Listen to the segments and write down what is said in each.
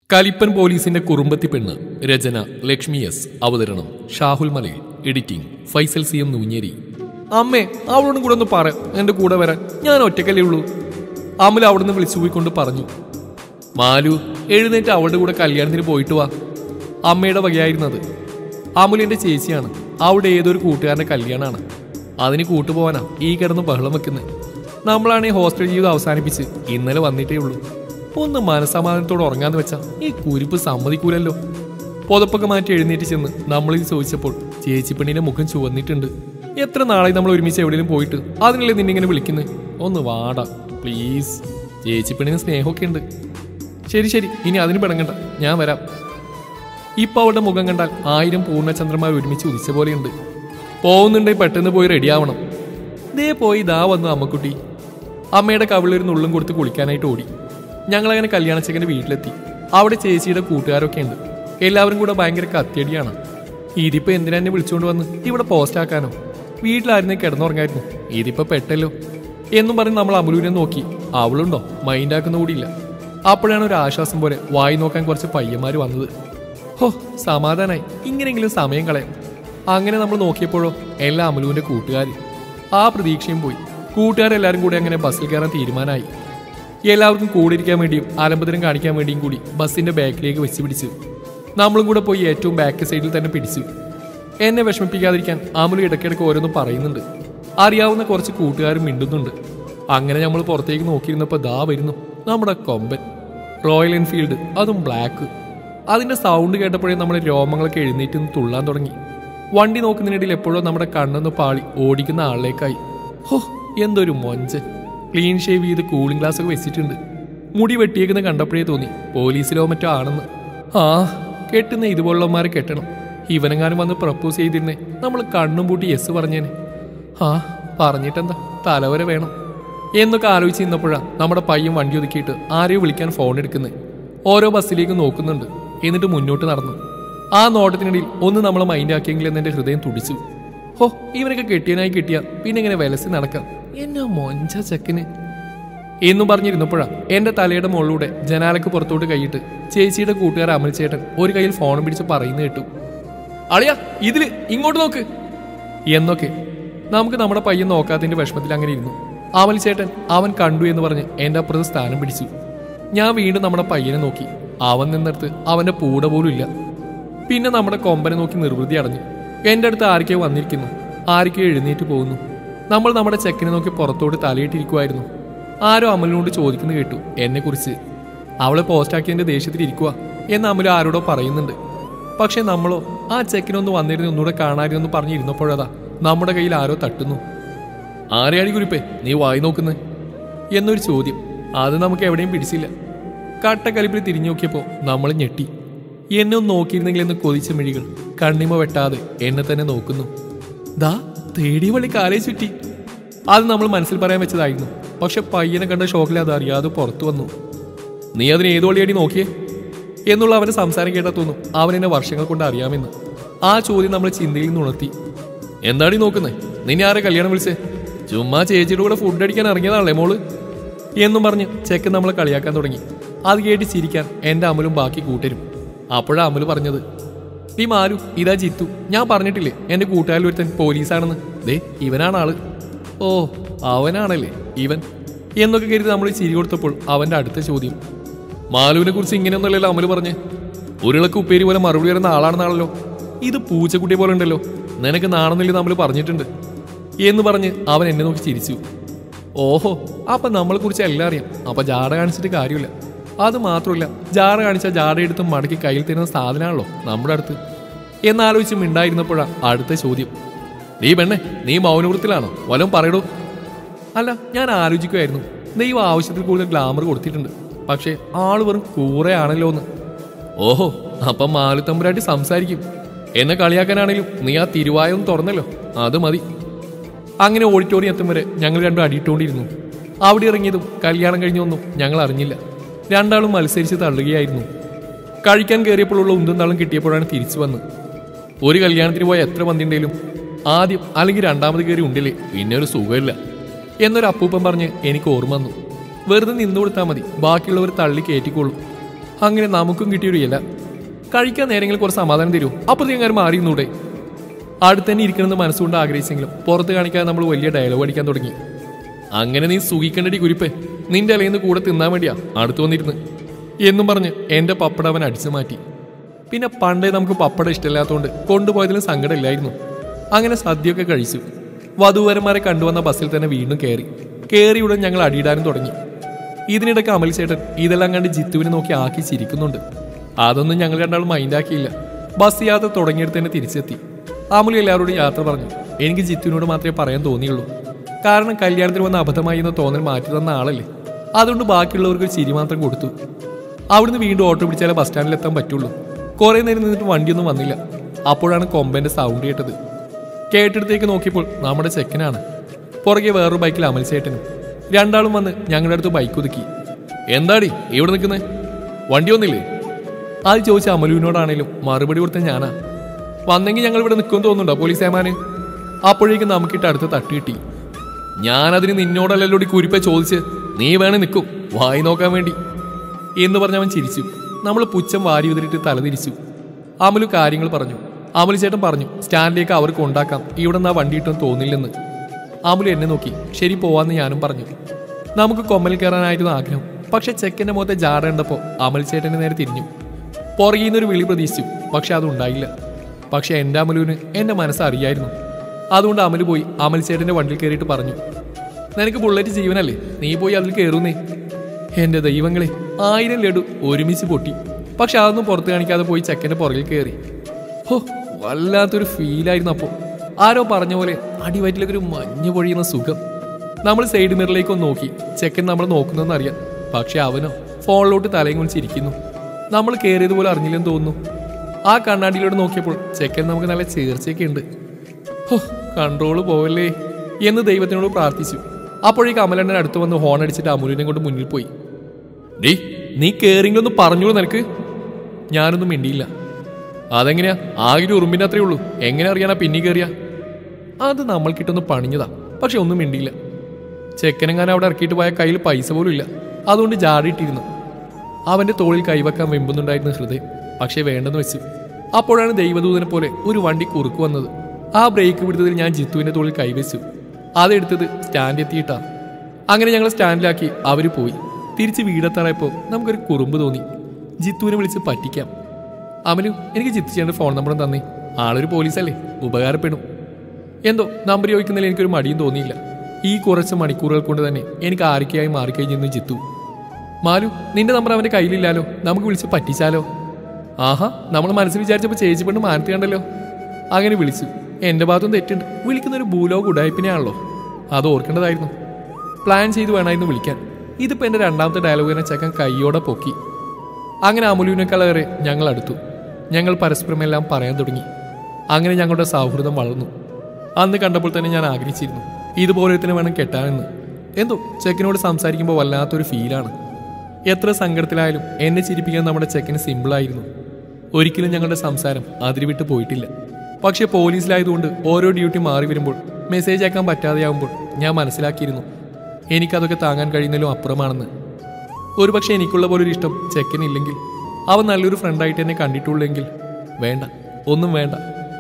കലിപ്പൻ പോലീസിന്റെ കുറുമ്പത്തി പെണ്ണ് രചന ലക്ഷ്മി എസ് അവതരണം Shahul Malayil editing Faisal C M Noonjeri അമ്മേ അവളോടും കൂടെ ഒന്ന് പറ എന്റെ കൂടെ വരാൻ ഞാൻ ഒറ്റക്കല്ലേ ഉള്ളൂ അമൽ അവിടുന്ന് വിളിച്ചു പോയിക്കൊണ്ട് പറഞ്ഞു മാലു എഴുന്നേറ്റ് അവളുടെ കൂടെ കല്യാണത്തിന് പോയിട്ട് വാ അമ്മയുടെ വകയായിരുന്നത് അമുലിന്റെ ചേച്ചിയാണ് അവിടെ ഏതൊരു കൂട്ടുകാരന്റെ കല്യാണമാണ് അതിന് കൂട്ടുപോവാനാ ഈ കിടന്ന് ബഹളം വെക്കുന്നത് നമ്മളാണ് ഈ ഹോസ്റ്റൽ ജീവിതം അവസാനിപ്പിച്ച് ഇന്നലെ വന്നിട്ടേ ഉള്ളൂ ഒന്ന് മനസമാധാനത്തോടെ ഉറങ്ങാന്ന് വെച്ചാ ഈ കുരിപ്പ് സമ്മതിക്കൂലല്ലോ പുതപ്പൊക്കെ മാറ്റി എഴുന്നേറ്റ് ചെന്ന് നമ്മളിത് ചോദിച്ചപ്പോൾ ചേച്ചി പെണ്ണിന്റെ മുഖം ചുവന്നിട്ടുണ്ട് എത്ര നാളായി നമ്മൾ ഒരുമിച്ച് എവിടെയെങ്കിലും പോയിട്ട് അതിനല്ലേ നിന്നെ ഇങ്ങനെ വിളിക്കുന്നത് ഒന്ന് വാടാ പ്ലീസ് ചേച്ചി പെണ്ണിന് സ്നേഹമൊക്കെ ഉണ്ട് ശരി ശരി ഇനി അതിന് പിണങ്ങണ്ട ഞാൻ വരാം ഇപ്പൊ അവളുടെ മുഖം കണ്ടാൽ ആയിരം പൂർണ്ണചന്ദ്രന്മാർ ഒരുമിച്ച് ഉദിച്ച പോലെയുണ്ട് പോകുന്നുണ്ടെങ്കിൽ പെട്ടെന്ന് പോയി റെഡിയാവണം ദേ പോയി ദാ വന്നു അമ്മക്കുട്ടി അമ്മയുടെ കവിളൊരു നുള്ളും കൊടുത്ത് കുളിക്കാനായിട്ട് ഓടി ഞങ്ങളങ്ങനെ കല്യാണച്ചക്കൻ്റെ വീട്ടിലെത്തി അവിടെ ചേച്ചിയുടെ കൂട്ടുകാരൊക്കെ ഉണ്ട് എല്ലാവരും കൂടെ ഭയങ്കര കത്തിയടിയാണ് ഇതിപ്പോ എന്തിനാ എന്നെ വിളിച്ചുകൊണ്ട് വന്ന് ഇവിടെ പോസ്റ്റ് ആക്കാനോ വീട്ടിലായിരുന്നേ കിടന്നുറങ്ങായിരുന്നു ഇതിപ്പോ പെട്ടല്ലോ എന്നും പറഞ്ഞ് നമ്മൾ അമലൂരിനെ നോക്കി അവളുണ്ടോ മൈൻഡാക്കുന്ന കൂടിയില്ല അപ്പോഴാണ് ഒരു ആശ്വാസം പോലെ വായി നോക്കാൻ കുറച്ച് പയ്യന്മാർ വന്നത് ഹോ സമാധാനായി ഇങ്ങനെയെങ്കിലും സമയം കളയാം അങ്ങനെ നമ്മൾ നോക്കിയപ്പോഴോ എല്ലാ അമലുവിന്റെ കൂട്ടുകാർ ആ പ്രതീക്ഷയും പോയി കൂട്ടുകാരെല്ലാവരും കൂടി അങ്ങനെ ബസ്സിൽ കയറാൻ തീരുമാനമായി എല്ലാവർക്കും കൂടെ ഇരിക്കാൻ വേണ്ടിയും ആലമ്പതരം കാണിക്കാൻ വേണ്ടിയും കൂടി ബസ്സിന്റെ ബാക്കിലേക്ക് വെച്ച് പിടിച്ചു നമ്മളും കൂടെ പോയി ഏറ്റവും ബാക്ക് സൈഡിൽ തന്നെ പിടിച്ചു എന്നെ വിഷമിപ്പിക്കാതിരിക്കാൻ അമലു ഇടയ്ക്കിടയ്ക്ക് ഓരോന്നും പറയുന്നുണ്ട് അറിയാവുന്ന കുറച്ച് കൂട്ടുകാരും മിണ്ടുന്നുണ്ട് അങ്ങനെ നമ്മൾ പുറത്തേക്ക് നോക്കിയിരുന്നപ്പോൾ ദാ വരുന്നു നമ്മുടെ കൊമ്പൻ റോയൽ എൻഫീൽഡ് അതും ബ്ലാക്ക് അതിന്റെ സൗണ്ട് കേട്ടപ്പോഴേ നമ്മുടെ രോമങ്ങളൊക്കെ എഴുന്നേറ്റ് നിന്ന് തുള്ളാൻ തുടങ്ങി വണ്ടി നോക്കുന്നതിനിടയിൽ എപ്പോഴോ നമ്മുടെ കണ്ണൊന്ന് പാളി ഓടിക്കുന്ന ആളിലേക്കായി ഹോ എന്തൊരു മൊഞ്ചൻ ക്ലീൻ ഷേവ് ചെയ്ത് കൂളിംഗ് ഗ്ലാസ് ഒക്കെ വെച്ചിട്ടുണ്ട് മുടി വെട്ടിയേക്കുന്ന കണ്ടപ്പോഴേ തോന്നി പോലീസിലോ മറ്റോ ആണെന്ന് ആ കെട്ടുന്ന ഇതുപോലുള്ളവന്മാരെ കെട്ടണം ഇവനെങ്ങാനും വന്ന് പ്രപ്പോസ് ചെയ്തിരുന്നേ നമ്മൾ കണ്ണും പൂട്ടി യെസ് പറഞ്ഞേനെ ആ പറഞ്ഞിട്ടെന്താ തലവരെ വേണം എന്നൊക്കെ ആലോചിച്ച് നിന്നപ്പോഴാ നമ്മുടെ പയ്യൻ വണ്ടി ഒതുക്കിയിട്ട് ആരെയോ വിളിക്കാൻ ഫോൺ എടുക്കുന്നത് ഓരോ ബസ്സിലേക്ക് നോക്കുന്നുണ്ട് എന്നിട്ട് മുന്നോട്ട് നടന്നു ആ നോട്ടത്തിനിടയിൽ ഒന്ന് നമ്മൾ മൈൻഡ് ആക്കിയെങ്കിൽ എന്നെ ഹൃദയം തുടിച്ചു ഹോ ഇവനൊക്കെ കെട്ടിയനായി കിട്ടിയ പിന്നെ ഇങ്ങനെ വിലസി നടക്കാം എന്നാ മൊഞ്ച ചെക്കന് എന്നും പറഞ്ഞിരുന്നപ്പോഴാ എന്റെ തലയുടെ മുകളിലൂടെ ജനാലക്ക് പുറത്തോട്ട് കൈയിട്ട് ചേച്ചിയുടെ കൂട്ടുകാർ അമൽച്ചേട്ടൻ ഒരു കയ്യിൽ ഫോൺ പിടിച്ച് പറയുന്ന കേട്ടു അളിയ ഇതില് ഇങ്ങോട്ട് നോക്ക് എന്നൊക്കെ നമുക്ക് നമ്മുടെ പയ്യൻ നോക്കാത്തതിന്റെ വിഷമത്തിൽ അങ്ങനെ ഇരുന്നു അമൽ ചേട്ടൻ അവൻ കണ്ടു എന്ന് പറഞ്ഞ് എന്റെ അപ്പുറത്ത് സ്ഥാനം പിടിച്ചു ഞാൻ വീണ്ടും നമ്മുടെ പയ്യനെ നോക്കി അവൻ നിന്നിടത്ത് അവന്റെ പൂട പോലും ഇല്ല പിന്നെ നമ്മുടെ കൊമ്പനെ നോക്കി നിർവൃതി അടഞ്ഞു എന്റെ അടുത്ത് ആരൊക്കെയോ വന്നിരിക്കുന്നു ആരൊക്കെയോ എഴുന്നേറ്റ് പോകുന്നു നമ്മൾ നമ്മുടെ ചെക്കനെ നോക്കി പുറത്തോട്ട് തലയിട്ടിരിക്കുമായിരുന്നു ആരോ അമലിനോട് ചോദിക്കുന്നു കേട്ടു എന്നെ കുറിച്ച് അവളെ പോസ്റ്റാക്കിയതിന്റെ ദേഷ്യത്തിൽ ഇരിക്കുക എന്ന് അമൽ ആരോടോ പറയുന്നുണ്ട് പക്ഷെ നമ്മളോ ആ ചെക്കിനൊന്ന് വന്നിരുന്ന് ഒന്നുകൂടെ കാണാതിരുന്നു പറഞ്ഞിരുന്നപ്പോഴതാ നമ്മുടെ കയ്യിൽ ആരോ തട്ടുന്നു ആരെയാടി കുരിപ്പേ നീ വായി നോക്കുന്നത് എന്നൊരു ചോദ്യം അത് നമുക്ക് എവിടെയും പിടിച്ചില്ല കട്ടക്കലിപ്പിൽ തിരിഞ്ഞു നോക്കിയപ്പോൾ നമ്മൾ ഞെട്ടി എന്നെ ഒന്ന് നോക്കിയിരുന്നെങ്കിൽ എന്ന് കൊതിച്ച മിഴികൾ കണ്ണിമ വെട്ടാതെ എന്നെ തന്നെ നോക്കുന്നു ദാ തേടി വള്ളി കാലേ ചുറ്റി അത് നമ്മൾ മനസ്സിൽ പറയാൻ വെച്ചതായിരുന്നു പക്ഷെ പയ്യനെ കണ്ട ഷോക്കിൽ അത് അറിയാതെ പുറത്തു വന്നു നീ അതിന് ഏത് വഴിയടി നോക്കിയേ എന്നുള്ള അവന്റെ സംസാരം കേട്ടാ തോന്നും അവൻ എന്നെ വർഷങ്ങൾ കൊണ്ട് അറിയാമെന്ന് ആ ചോദ്യം നമ്മൾ ചിന്തയിൽ നിന്ന് ഉണർത്തി എന്താടി നോക്കുന്നേ നിന്നെ ആരെ കല്യാണം വിളിച്ചേ ചുമ്മാ ചേച്ചിയുടെ കൂടെ ഫുഡ് അടിക്കാൻ ഇറങ്ങിയതാണല്ലേ മോള് എന്നും പറഞ്ഞ് ചെക്കൻ നമ്മളെ കളിയാക്കാൻ തുടങ്ങി അത് കേട്ട് ചിരിക്കാൻ എന്റെ അമലും ബാക്കി കൂട്ടരും അപ്പോഴാ അമല് പറഞ്ഞത് നീ മാരു ഇതാ ജിത്തു ഞാൻ പറഞ്ഞിട്ടില്ലേ എന്റെ കൂട്ടുകാരിൽ ഒരുത്തൻ പോലീസാണെന്ന് ദേ ഇവനാണ് ആള് ഓ അവനാണല്ലേ ഇവൻ എന്നൊക്കെ കരുതി നമ്മൾ ചിരി കൊടുത്തപ്പോൾ അവന്റെ അടുത്ത ചോദ്യം മാലുവിനെ കുറിച്ച് ഇങ്ങനെയൊന്നുമല്ലല്ലോ അമല് പറഞ്ഞ് ഉരുളക്ക് ഉപ്പേരി പോലെ മറുപടി വരുന്ന ആളാണെന്നാണല്ലോ ഇത് പൂച്ചക്കുട്ടിയെ പോലെ ഉണ്ടല്ലോ നിനക്ക് നാണെന്നില്ല നമ്മൾ പറഞ്ഞിട്ടുണ്ട് എന്ന് പറഞ്ഞ് അവൻ എന്നെ നോക്കി ചിരിച്ചു ഓഹോ അപ്പൊ നമ്മളെ കുറിച്ച് എല്ലാം അറിയാം അപ്പൊ ജാട കാണിച്ചിട്ട് കാര്യമില്ല അത് മാത്രമല്ല ജാട കാണിച്ച ജാട എടുത്ത് മടക്കി കയ്യിൽ തരുന്ന സാധനമാണല്ലോ നമ്മുടെ അടുത്ത് എന്നാലോചിച്ച് മിണ്ടായിരുന്നപ്പോഴാ അടുത്ത ചോദ്യം നീ പെണ്ണെ നീ മൗനവൃത്തിലാണോ വല്ലതും പറയടോ അല്ല ഞാൻ ആലോചിക്കുമായിരുന്നു ദൈവം ആവശ്യത്തിൽ കൂടുതൽ ഗ്ലാമർ കൊടുത്തിട്ടുണ്ട് പക്ഷേ ആള് വെറും കൂറയാണല്ലോ എന്ന് ഓഹോ അപ്പം മാലുത്തമ്പുരാട്ടി സംസാരിക്കും എന്നെ കളിയാക്കാനാണെങ്കിലും നീ ആ തിരുവായൊന്നും തുറന്നല്ലോ അത് മതി അങ്ങനെ ഓഡിറ്റോറിയം എത്തും വരെ ഞങ്ങൾ രണ്ടും അടിയിട്ടുകൊണ്ടിരുന്നു അവിടെ ഇറങ്ങിയതും കല്യാണം കഴിഞ്ഞൊന്നും ഞങ്ങൾ അറിഞ്ഞില്ല രണ്ടാളും മത്സരിച്ച് തള്ളുകയായിരുന്നു കഴിക്കാൻ കയറിയപ്പോഴുള്ള ഉന്തും തള്ളും കിട്ടിയപ്പോഴാണ് തിരിച്ചു വന്ന് ഒരു കല്യാണത്തിന് പോയ എത്ര മന്തിണ്ടേലും ആദ്യം അല്ലെങ്കിൽ രണ്ടാമത് കയറി ഉണ്ടില്ലേ പിന്നെ ഒരു സുഖമില്ല എന്നൊരു അപ്പൂപ്പൻ പറഞ്ഞ് എനിക്ക് ഓർമ്മ വന്നു വെറുതെ നിന്നു കൊടുത്താൽ മതി ബാക്കിയുള്ളവർ തള്ളി കയറ്റിക്കോളും അങ്ങനെ നമുക്കും കിട്ടിയൊരു ഇല കഴിക്കാൻ നേരങ്ങളിൽ കുറച്ച് സമാധാനം തരൂ അപ്പുറത്തേക്ക് അങ്ങനെ മാറിയിരുന്നൂടെ അടുത്ത് തന്നെ ഇരിക്കണമെന്ന് മനസ്സുകൊണ്ട് ആഗ്രഹിച്ചെങ്കിലും പുറത്ത് കാണിക്കാതെ നമ്മൾ വലിയ ഡയലോഗ് അടിക്കാൻ തുടങ്ങി അങ്ങനെ നീ സുഖിക്കേണ്ടടി കുരിപ്പേ നിന്റെ ഇലയിന്ന് കൂടെ തിന്നാൻ വേണ്ടിയാ അടുത്ത് വന്നിരുന്ന് എന്നും പറഞ്ഞ് എന്റെ പപ്പട അവൻ അടിച്ചു മാറ്റി പിന്നെ പണ്ടേ നമുക്ക് പപ്പട ഇഷ്ടമില്ലാത്തതുകൊണ്ട് കൊണ്ടുപോയതിലും സങ്കടമില്ലായിരുന്നു അങ്ങനെ സദ്യയൊക്കെ കഴിച്ചു വധുവരന്മാരെ കണ്ടുവന്ന ബസ്സിൽ തന്നെ വീണ്ടും കയറി കയറിയുടൻ ഞങ്ങൾ അടിയിടാനും തുടങ്ങി ഇതിനിടയ്ക്ക് അമൽ ചേട്ടൻ ഇതെല്ലാം കണ്ട് ജിത്തുവിനെ നോക്കി ആക്കി ചിരിക്കുന്നുണ്ട് അതൊന്നും ഞങ്ങൾ രണ്ടാളും മൈൻഡാക്കിയില്ല ബസ് യാത്ര തുടങ്ങിയെടുത്ത് തന്നെ തിരിച്ചെത്തി അമുൽ എല്ലാവരോടും യാത്ര പറഞ്ഞു എനിക്ക് ജിത്തുവിനോട് മാത്രമേ പറയാൻ തോന്നിയുള്ളൂ കാരണം കല്യാണത്തിന് വന്ന അബദ്ധമായി എന്ന തോന്നൽ മാറ്റി തന്ന ആളല്ലേ അതുകൊണ്ട് ബാക്കിയുള്ളവർക്ക് ഒരു ചിരി മാത്രം കൊടുത്തു അവിടുന്ന് വീണ്ടും ഓട്ടോ പിടിച്ചാലേ ബസ് സ്റ്റാൻഡിൽ എത്താൻ പറ്റുള്ളൂ കുറേ നേരം നിന്നിട്ട് വണ്ടിയൊന്നും വന്നില്ല അപ്പോഴാണ് കൊമ്പന്റെ സൗണ്ട് കേട്ടത് കേട്ടിടത്തേക്ക് നോക്കിയപ്പോൾ നമ്മുടെ ചെക്കനാണ് പുറകെ വേറൊരു ബൈക്കിൽ അമൽ ചേട്ടനും രണ്ടാളും വന്ന് ഞങ്ങളുടെ അടുത്ത് ബൈക്ക് ഒതുക്കി എന്താടി ഇവിടെ നിൽക്കുന്നേ വണ്ടി വന്നില്ലേ അത് ചോദിച്ച അമലുവിനോടാണേലും മറുപടി കൊടുത്ത ഞാനാ വന്നെങ്കിൽ ഞങ്ങൾ ഇവിടെ നിൽക്കുമെന്ന് തോന്നുന്നുണ്ടോ പോലീസ് ഏമാന് അപ്പോഴേക്കും നമുക്കിട്ട് അടുത്ത് തട്ടി കിട്ടി ഞാനതിന് നിന്നോടല്ലല്ലോടി കുരിപ്പ ചോദിച്ച് നീ വേണേ നിൽക്കും വായി നോക്കാൻ വേണ്ടി എന്ന് പറഞ്ഞ് അവൻ ചിരിച്ചു നമ്മൾ പുച്ഛം വാരി ഉതിരിട്ട് തലതിരിച്ചു അമലു കാര്യങ്ങൾ പറഞ്ഞു അമലു ചേട്ടൻ പറഞ്ഞു സ്റ്റാൻഡിലേക്ക് അവർക്ക് ഉണ്ടാക്കാം ഇവിടെ നിന്ന് ആ വണ്ടി ഇട്ടെന്ന് തോന്നില്ലെന്ന് അമലു എന്നെ നോക്കി ശരി പോവാന്ന് ഞാനും പറഞ്ഞു നമുക്ക് കൊമ്മലിൽ കയറാനായിരുന്നു ആഗ്രഹം പക്ഷെ ചെക്കൻ്റെ മുഖത്തെ ജാട കണ്ടപ്പോൾ അമൽ ചേട്ടന് നേരെ തിരിഞ്ഞു പുറകിൽ നിന്നൊരു വിളി പ്രതീക്ഷിച്ചു പക്ഷെ അതുണ്ടായില്ല പക്ഷെ എൻ്റെ അമലുവിന് എൻ്റെ മനസ്സറിയായിരുന്നു അതുകൊണ്ട് അമല് പോയി അമൽ ചേട്ടൻ്റെ വണ്ടിയിൽ കയറിയിട്ട് പറഞ്ഞു നിനക്ക് ബുള്ളറ്റ് ജീവനല്ലേ നീ പോയി അതിൽ കയറുന്നേ എന്റെ ദൈവങ്ങളെ ആയിരം ലഡു ഒരുമിച്ച് പൊട്ടി പക്ഷെ അതൊന്നും പുറത്ത് കാണിക്കാതെ പോയി ചെക്കൻ്റെ പുറകിൽ കയറി ഹോ വല്ലാത്തൊരു ഫീലായിരുന്നു അപ്പോൾ ആരോ പറഞ്ഞ പോലെ അടിവയറ്റിലേക്ക് ഒരു മഞ്ഞ് പൊഴിയുന്ന സുഖം നമ്മൾ സൈഡ് മിററിലേക്ക് ഒന്ന് നോക്കി ചെക്കൻ നമ്മൾ നോക്കുന്നതെന്ന് അറിയാം പക്ഷെ അവനോ ഫോണിലോട്ട് തലയും കുളിച്ചിരിക്കുന്നു നമ്മൾ കയറിയതുപോലെ അറിഞ്ഞില്ലെന്ന് തോന്നുന്നു ആ കണ്ണാടിയിലൂടെ നോക്കിയപ്പോൾ ചെക്കൻ നമുക്ക് നല്ല ചേർച്ചയൊക്കെ ഉണ്ട് ഹോ കൺട്രോള് പോവല്ലേ എന്ന് ദൈവത്തിനോട് പ്രാർത്ഥിച്ചു അപ്പോഴേക്ക് അമലണ്ണൻ അടുത്ത് വന്ന് ഹോൺ അടിച്ചിട്ട് അമുലിനെ കൊണ്ട് മുന്നിൽ പോയി ഡേ നീ കേറിങ്ങൊന്ന് പറഞ്ഞോളൂ നിനക്ക് ഞാനൊന്നും മിണ്ടിയില്ല അതെങ്ങനെയാ ആകെ ഒരു ഉറുമ്പിന്റെ അത്രേ ഉള്ളൂ എങ്ങനെ അറിയാനാ പിന്നെ കയറിയ അത് നമ്മൾ കിട്ടുന്ന പണിഞ്ഞതാ പക്ഷെ ഒന്നും മിണ്ടിയില്ല ചെക്കനെങ്ങാനും അവിടെ ഇറക്കിയിട്ട് പോയ കയ്യിൽ പൈസ പോലും ഇല്ല അതുകൊണ്ട് ജാടിയിട്ടിരുന്നു അവന്റെ തോളിൽ കൈവെക്കാൻ വെമ്പുന്നുണ്ടായിരുന്ന ഹൃദയം പക്ഷേ വേണ്ടെന്ന് വെച്ചു അപ്പോഴാണ് ദൈവദൂതനെ പോലെ ഒരു വണ്ടി കുറുക്ക് വന്നത് ആ ബ്രേക്ക് പിടുത്തതിൽ ഞാൻ ജിത്തുവിന്റെ തോളിൽ കൈവച്ചു അതെടുത്തത് സ്റ്റാൻഡ് എത്തിയിട്ടാ അങ്ങനെ ഞങ്ങൾ സ്റ്റാൻഡിലാക്കി അവര് പോയി തിരിച്ച് വീടെത്താറായപ്പോൾ നമുക്കൊരു കുറുമ്പ് തോന്നി ജിത്തുവിനെ വിളിച്ച് പറ്റിക്കാം അമലു എനിക്ക് ജിത്തു ചേട്ടൻ്റെ ഫോൺ നമ്പറും തന്നേ ആളൊരു പോലീസല്ലേ ഉപകാരപ്പെടും എന്തോ നമ്പർ ചോദിക്കുന്നതിൽ എനിക്കൊരു മടിയും തോന്നിയില്ല ഈ കുറച്ച് മണിക്കൂറുകൾ കൊണ്ട് തന്നെ എനിക്ക് ആരൊക്കെയായി മാറിക്കഴിഞ്ഞെന്ന് ജിത്തു മാലു നിന്റെ നമ്പർ അവന്റെ കയ്യിലില്ലാലോ നമുക്ക് വിളിച്ച് പറ്റിച്ചാലോ ആഹാ നമ്മൾ മനസ്സിൽ വിചാരിച്ചപ്പോൾ ചേച്ചി പെണ്ണ് മാനത്തി കണ്ടല്ലോ അങ്ങനെ വിളിച്ചു എന്റെ ഭാഗത്തും തെറ്റുണ്ട് വിളിക്കുന്ന ഒരു ഭൂലോക ഉടായ്പിനെയാണല്ലോ അത് ഓർക്കേണ്ടതായിരുന്നു പ്ലാൻ ചെയ്ത് വേണമായിരുന്നു വിളിക്കാൻ ഇതിപ്പോ എന്റെ രണ്ടാമത്തെ ഡയലോഗിനെ ചെക്കൻ കൈയോടെ പൊക്കി അങ്ങനെ അമുലുവിനേക്കാളേറെ ഞങ്ങൾ അടുത്തു ഞങ്ങൾ പരസ്പരം എല്ലാം പറയാൻ തുടങ്ങി അങ്ങനെ ഞങ്ങളുടെ സൗഹൃദം വളർന്നു അന്ന് കണ്ടപ്പോൾ തന്നെ ഞാൻ ആഗ്രഹിച്ചിരുന്നു ഇതുപോലെ തന്നെ വേണം കെട്ടാനെന്ന് എന്തോ ചെക്കനോട് സംസാരിക്കുമ്പോൾ വല്ലാത്തൊരു ഫീലാണ് എത്ര സങ്കടത്തിലായാലും എന്നെ ചിരിപ്പിക്കാൻ നമ്മുടെ ചെക്കന് സിമ്പിളായിരുന്നു ഒരിക്കലും ഞങ്ങളുടെ സംസാരം അതിരുവിട്ട് പോയിട്ടില്ല പക്ഷേ പോലീസിലായതുകൊണ്ട് ഓരോ ഡ്യൂട്ടി മാറി വരുമ്പോൾ മെസ്സേജ് അയക്കാൻ പറ്റാതെയാവുമ്പോൾ ഞാൻ മനസ്സിലാക്കിയിരുന്നു എനിക്കതൊക്കെ താങ്ങാൻ കഴിയുന്നതിലും അപ്പുറമാണെന്ന് ഒരുപക്ഷെ എനിക്കുള്ള പോലൊരു ഇഷ്ടം ചെക്കനില്ലെങ്കിൽ അവൻ നല്ലൊരു ഫ്രണ്ടായിട്ട് എന്നെ കണ്ടിട്ടുള്ളെങ്കിൽ വേണ്ട ഒന്നും വേണ്ട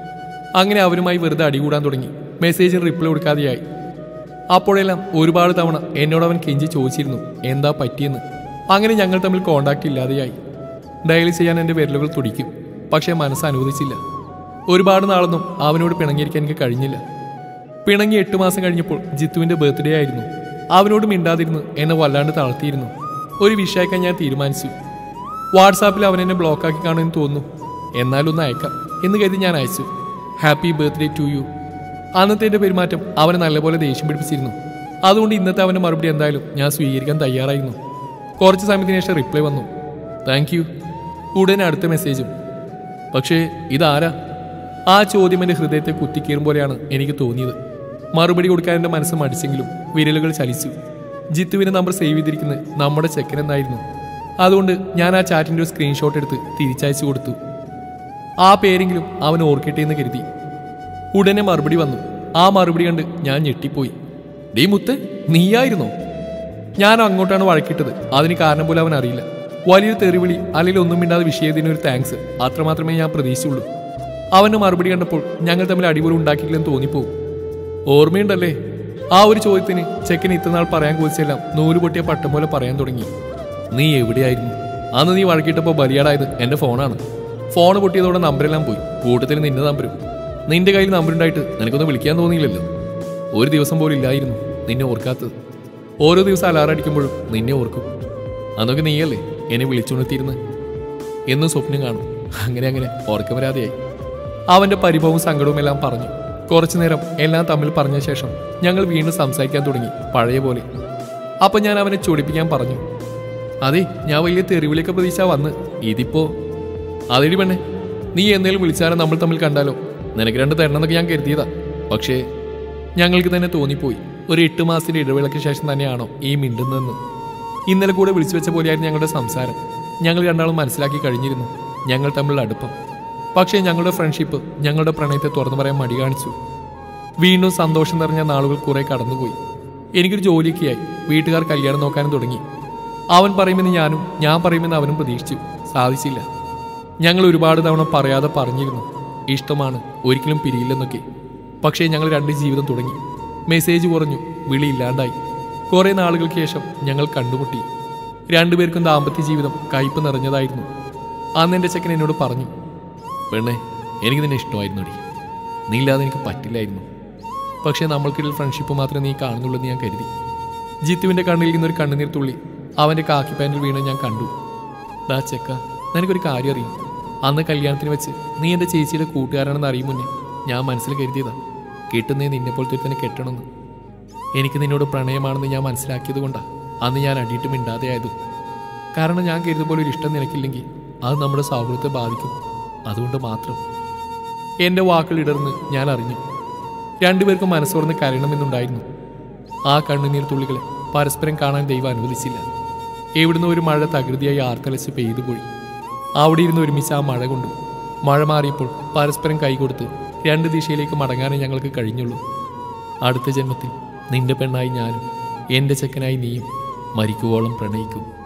അങ്ങനെ അവരുമായി വെറുതെ അടികൂടാൻ തുടങ്ങി മെസ്സേജിന് റിപ്ലൈ കൊടുക്കാതെയായി അപ്പോഴെല്ലാം ഒരുപാട് തവണ എന്നോട് അവൻ കെഞ്ചി ചോദിച്ചിരുന്നു എന്താ പറ്റിയെന്ന് അങ്ങനെ ഞങ്ങൾ തമ്മിൽ കോണ്ടാക്ട് ഇല്ലാതെയായി ഡയൽ ചെയ്യാൻ എൻ്റെ വിരലുകൾ തുടിക്കും പക്ഷേ മനസ്സ് അനുവദിച്ചില്ല ഒരുപാട് നാളൊന്നും അവനോട് പിണങ്ങിയിരിക്കാൻ എനിക്ക് കഴിഞ്ഞില്ല പിണങ്ങി എട്ട് മാസം കഴിഞ്ഞപ്പോൾ ജിത്തുവിന്റെ ബർത്ത്ഡേ ആയിരുന്നു അവനോട് മിണ്ടാതിരുന്ന് എന്നെ വല്ലാണ്ട് തളർത്തിയിരുന്നു ഒരു വിഷയക്കാൻ ഞാൻ തീരുമാനിച്ചു വാട്സാപ്പിൽ അവൻ എന്നെ ബ്ലോക്കാക്കി കാണുമെന്ന് തോന്നുന്നു എന്നാലൊന്ന് അയക്കാം എന്ന് കരുതി ഞാൻ അയച്ചു ഹാപ്പി ബർത്ത്ഡേ ടു യു അന്നത്തെ എൻ്റെ പെരുമാറ്റം അവനെ നല്ലപോലെ ദേഷ്യം പിടിപ്പിച്ചിരുന്നു അതുകൊണ്ട് ഇന്നത്തെ അവൻ്റെ മറുപടി എന്തായാലും ഞാൻ സ്വീകരിക്കാൻ തയ്യാറായിരുന്നു കുറച്ച് സമയത്തിന് ശേഷം റിപ്ലൈ വന്നു താങ്ക് യു ഉടനെ അടുത്ത മെസ്സേജും പക്ഷേ ഇതാരാ ആ ചോദ്യം എൻ്റെ ഹൃദയത്തെ കുത്തിക്കീറും പോലെയാണ് എനിക്ക് തോന്നിയത് മറുപടി കൊടുക്കാൻ എൻ്റെ മനസ്സ് മടിച്ചെങ്കിലും വിരലുകൾ ചലിച്ചു ജിത്തുവിൻ്റെ നമ്പർ സേവ് ചെയ്തിരിക്കുന്നത് നമ്മുടെ ചെക്കൻ എന്നായിരുന്നു അതുകൊണ്ട് ഞാൻ ആ ചാറ്റിൻ്റെ ഒരു സ്ക്രീൻഷോട്ട് എടുത്ത് തിരിച്ചയച്ചു കൊടുത്തു ആ പേരെങ്കിലും അവൻ ഓർക്കട്ടെ എന്ന് കരുതി ഉടനെ മറുപടി വന്നു ആ മറുപടി കണ്ട് ഞാൻ ഞെട്ടിപ്പോയി ഡീ മുത്ത് നീയായിരുന്നോ ഞാൻ അങ്ങോട്ടാണ് വഴക്കിട്ടത് അതിന് കാരണം പോലും അവൻ അറിയില്ല വലിയൊരു തെറിവിളി അല്ലെങ്കിൽ ഒന്നും മിണ്ടാതെ വിഷയത്തിന് ഒരു താങ്ക്സ് അത്രമാത്രമേ ഞാൻ പ്രതീക്ഷിച്ചുള്ളൂ അവന്റെ മറുപടി കണ്ടപ്പോൾ ഞങ്ങൾ തമ്മിൽ അടിപൊളി ഉണ്ടാക്കിയില്ലെന്ന് തോന്നിപ്പോവും ഓർമ്മയുണ്ടല്ലേ ആ ഒരു ചോദ്യത്തിന് ചെക്കൻ ഇത്രനാൾ പറയാൻ കുറിച്ചെല്ലാം നൂല് പൊട്ടിയ പട്ടം പോലെ പറയാൻ തുടങ്ങി നീ എവിടെയായിരുന്നു അന്ന് നീ വഴക്കിട്ടപ്പോൾ ബലിയാടായത് എൻ്റെ ഫോണാണ് ഫോൺ പൊട്ടിയതോടെ നമ്പരെല്ലാം പോയി കൂട്ടത്തിൽ നിന്റെ നമ്പരും നിന്റെ കയ്യിൽ നമ്പറുണ്ടായിട്ട് നിനക്കൊന്നും വിളിക്കാൻ തോന്നിയില്ലല്ലോ ഒരു ദിവസം പോലും ഇല്ലായിരുന്നു നിന്നെ ഓർക്കാത്തത് ഓരോ ദിവസം അലാറം അടിക്കുമ്പോഴും നിന്നെ ഓർക്കും അന്നൊക്കെ നീയല്ലേ എന്നെ വിളിച്ചുണർത്തിയിരുന്ന് എന്നും സ്വപ്നം കാണും അങ്ങനെ അങ്ങനെ ഓർക്കം വരാതെയായി അവന്റെ പരിഭവവും സങ്കടവും എല്ലാം പറഞ്ഞു കുറച്ചു നേരം എല്ലാം തമ്മിൽ പറഞ്ഞ ശേഷം ഞങ്ങൾ വീണ്ടും സംസാരിക്കാൻ തുടങ്ങി പഴയ പോലെ അപ്പൊ ഞാൻ അവനെ ചൊടിപ്പിക്കാൻ പറഞ്ഞു അതെ ഞാൻ വലിയ തെറിവിളിയൊക്കെ പ്രതീക്ഷ വന്ന് ഇതിപ്പോ അതെടി പെണ്ണെ നീ എന്നേലും വിളിച്ചാലും നമ്മൾ തമ്മിൽ കണ്ടാലോ നിനക്ക് രണ്ട് തരണമെന്നൊക്കെ ഞാൻ കരുതിയതാ പക്ഷേ ഞങ്ങൾക്ക് തന്നെ തോന്നിപ്പോയി ഒരു എട്ട് മാസത്തിന്റെ ഇടവേളയ്ക്ക് ശേഷം തന്നെയാണോ ഈ മിണ്ടുന്നതെന്ന് ഇന്നലെ കൂടെ വിളിച്ചു വെച്ച പോലെയായിരുന്നു ഞങ്ങളുടെ സംസാരം ഞങ്ങൾ രണ്ടാളും മനസ്സിലാക്കി കഴിഞ്ഞിരുന്നു ഞങ്ങൾ തമ്മിലുള്ള അടുപ്പം പക്ഷേ ഞങ്ങളുടെ ഫ്രണ്ട്ഷിപ്പ് ഞങ്ങളുടെ പ്രണയത്തെ തുറന്നു പറയാൻ മടി കാണിച്ചു വീണ്ടും സന്തോഷം നിറഞ്ഞ നാളുകൾ കുറെ കടന്നുപോയി എനിക്കൊരു ജോലിയൊക്കെയായി വീട്ടുകാർ കല്യാണം നോക്കാനും തുടങ്ങി അവൻ പറയുമെന്ന് ഞാനും ഞാൻ പറയുമെന്ന് അവനും പ്രതീക്ഷിച്ചു സാധിച്ചില്ല ഞങ്ങൾ ഒരുപാട് തവണ പറയാതെ പറഞ്ഞിരുന്നു ഇഷ്ടമാണ് ഒരിക്കലും പിരിയില്ലെന്നൊക്കെ പക്ഷേ ഞങ്ങൾ രണ്ട് ജീവിതം തുടങ്ങി മെസ്സേജ് കുറഞ്ഞു വിളി ഇല്ലാണ്ടായി കുറെ നാളുകൾക്ക് ശേഷം ഞങ്ങൾ കണ്ടുമുട്ടി രണ്ടുപേർക്കും ദാമ്പത്യ ജീവിതം കയ്പ് നിറഞ്ഞതായിരുന്നു അന്ന് എൻ്റെ ചെക്കൻ എന്നോട് പറഞ്ഞു പെണ്ണെ എനിക്ക് നിന്നെ ഇഷ്ടമായിരുന്നോടി നീ ഇല്ലാതെ എനിക്ക് പറ്റില്ലായിരുന്നു പക്ഷേ നമ്മൾക്കിടയിൽ ഫ്രണ്ട്ഷിപ്പ് മാത്രമേ നീ കാണുന്നുള്ളൂ എന്ന് ഞാൻ കരുതി ജിത്തുവിൻ്റെ കണ്ണിൽ നിന്നൊരു കണ്ണുനീർ തുള്ളി അവൻ്റെ കാക്കി പാൻറ്റിൽ വീണ് ഞാൻ കണ്ടു ഡാ ചെക്ക നിനക്കൊരു കാര്യം അറിയും അന്ന് കല്യാണത്തിന് വെച്ച് നീ എൻ്റെ ചേച്ചിയുടെ കൂട്ടുകാരാണെന്ന് അറിയും മുന്നേ ഞാൻ മനസ്സിൽ കരുതിയതാ കിട്ടുന്നേ നിന്നെ പോലത്തെ തന്നെ കെട്ടണമെന്ന് എനിക്ക് നിന്നോട് പ്രണയമാണെന്ന് ഞാൻ മനസ്സിലാക്കിയത് കൊണ്ടാണ് അന്ന് ഞാൻ അടിയിട്ട് മിണ്ടാതെയായതും കാരണം ഞാൻ കരുതും പോലെ ഒരു ഇഷ്ടം നിനക്കില്ലെങ്കിൽ അത് നമ്മുടെ സൗഹൃദത്തെ ബാധിക്കും അതുകൊണ്ട് മാത്രം എൻ്റെ വാക്കുകൾ ഇടർന്ന് ഞാൻ അറിഞ്ഞു രണ്ടുപേർക്കും മനസ്സോർന്ന് കരയണമെന്നുണ്ടായിരുന്നു ആ കണ്ണുനീർ തുള്ളികളെ പരസ്പരം കാണാൻ ദൈവം അനുവദിച്ചില്ല എവിടുന്ന് ഒരു മഴ തകൃതിയായി ആർത്തലച്ച് പെയ്തു പോയി അവിടെ ഇരുന്ന് ഒരുമിച്ച് ആ മഴ കൊണ്ടു മഴ മാറിയപ്പോൾ പരസ്പരം കൈകൊടുത്ത് രണ്ട് ദിശയിലേക്ക് മടങ്ങാനേ ഞങ്ങൾക്ക് കഴിഞ്ഞുള്ളൂ അടുത്ത ജന്മത്തിൽ നിന്റെ പെണ്ണായി ഞാനും എൻ്റെ ചെക്കനായി നീയും മരിക്കുവോളം പ്രണയിക്കും